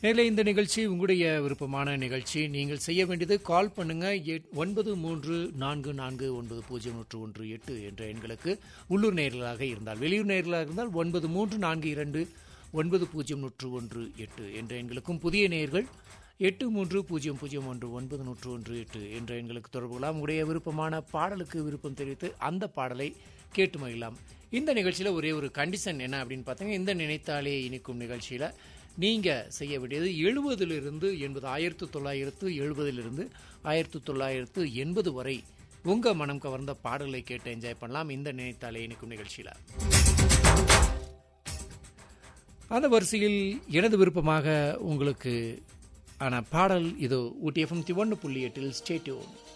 நேரில் இந்த நிகழ்ச்சி உங்களுடைய விருப்பமான நிகழ்ச்சி நீங்கள் செய்ய வேண்டியது கால் பண்ணுங்க எட்- ஒன்பது மூன்று நான்கு நான்கு ஒன்பது பூஜ்ஜியம் நூற்று ஒன்று எட்டு என்ற எண்களுக்கு உள்ளூர் நேர்களாக இருந்தால் வெளியூர் நேர்களாக இருந்தால் ஒன்பது மூன்று நான்கு இரண்டு ஒன்பது பூஜ்ஜியம் நூற்று ஒன்று எட்டு என்ற எண்களுக்கும் புதிய நேர்கள் எட்டு மூன்று பூஜ்ஜியம் பூஜ்ஜியம் ஒன்று ஒன்பது நூற்று ஒன்று எட்டு என்ற எண்களுக்கு தொடர்பு கொள்ளலாம் உங்களுடைய விருப்பமான பாடலுக்கு விருப்பம் தெரிவித்து அந்த பாடலை கேட்டு மகிழலாம் இந்த நிகழ்ச்சியில் ஒரே ஒரு கண்டிஷன் என்ன அப்படின்னு பார்த்தீங்கன்னா இந்த நினைத்தாலே இனிக்கும் நிகழ்ச்சியில் நீங்கள் செய்ய வேண்டியது எழுபதிலிருந்து எண்பது ஆயிரத்து தொள்ளாயிரத்து எழுபதிலிருந்து ஆயிரத்து தொள்ளாயிரத்து எண்பது வரை உங்கள் மனம் கவர்ந்த பாடல்களை கேட்டு என்ஜாய் பண்ணலாம் இந்த நினைத்தாலே இனிக்கும் நிகழ்ச்சியில் அந்த வரிசையில் எனது விருப்பமாக உங்களுக்கு ஆன பாடல் இதோ ஊட்டி எஃப்எம் ஒன்று புள்ளி எட்டில் ஸ்டேட்யூன்